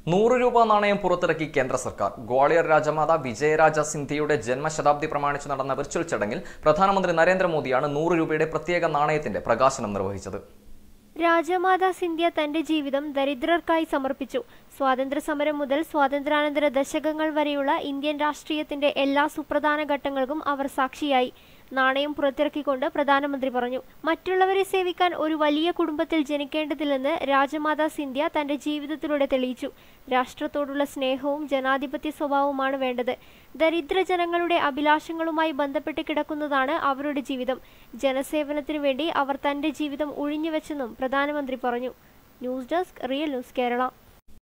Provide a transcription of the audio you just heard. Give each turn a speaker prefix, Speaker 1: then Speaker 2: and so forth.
Speaker 1: നൂറ് രൂപ നാണയം പുറത്തിറക്കി കേന്ദ്ര സർക്കാർ ഗ്വാളിയർ രാജമാത വിജയരാജ സിന്ധ്യയുടെ ജന്മശതാബ്ദി പ്രമാണിച്ച് നടന്ന വിർച്വൽ ചടങ്ങിൽ പ്രധാനമന്ത്രി നരേന്ദ്രമോദിയാണ് നൂറ് രൂപയുടെ പ്രത്യേക നാണയത്തിന്റെ പ്രകാശനം നിർവഹിച്ചത്
Speaker 2: രാജമാതാ സിന്ധ്യ തന്റെ ജീവിതം ദരിദ്രർക്കായി സമർപ്പിച്ചു സ്വാതന്ത്ര്യ സമരം മുതൽ സ്വാതന്ത്ര്യാനന്തര ദശകങ്ങൾ വരെയുള്ള ഇന്ത്യൻ രാഷ്ട്രീയത്തിന്റെ എല്ലാ സുപ്രധാന ഘട്ടങ്ങൾക്കും അവർ സാക്ഷിയായി നാണയം പുറത്തിറക്കിക്കൊണ്ട് പ്രധാനമന്ത്രി പറഞ്ഞു മറ്റുള്ളവരെ സേവിക്കാൻ ഒരു വലിയ കുടുംബത്തിൽ ജനിക്കേണ്ടതില്ലെന്ന് രാജമാതാ സിന്ധ്യ തന്റെ ജീവിതത്തിലൂടെ തെളിയിച്ചു രാഷ്ട്രത്തോടുള്ള സ്നേഹവും ജനാധിപത്യ സ്വഭാവവുമാണ് വേണ്ടത് ദരിദ്ര ജനങ്ങളുടെ അഭിലാഷങ്ങളുമായി ബന്ധപ്പെട്ട് കിടക്കുന്നതാണ് അവരുടെ ജീവിതം ജനസേവനത്തിനു വേണ്ടി അവർ തന്റെ ജീവിതം ഒഴിഞ്ഞുവെച്ചെന്നും പ്രധാനമന്ത്രി പറഞ്ഞു news desk real news Kerala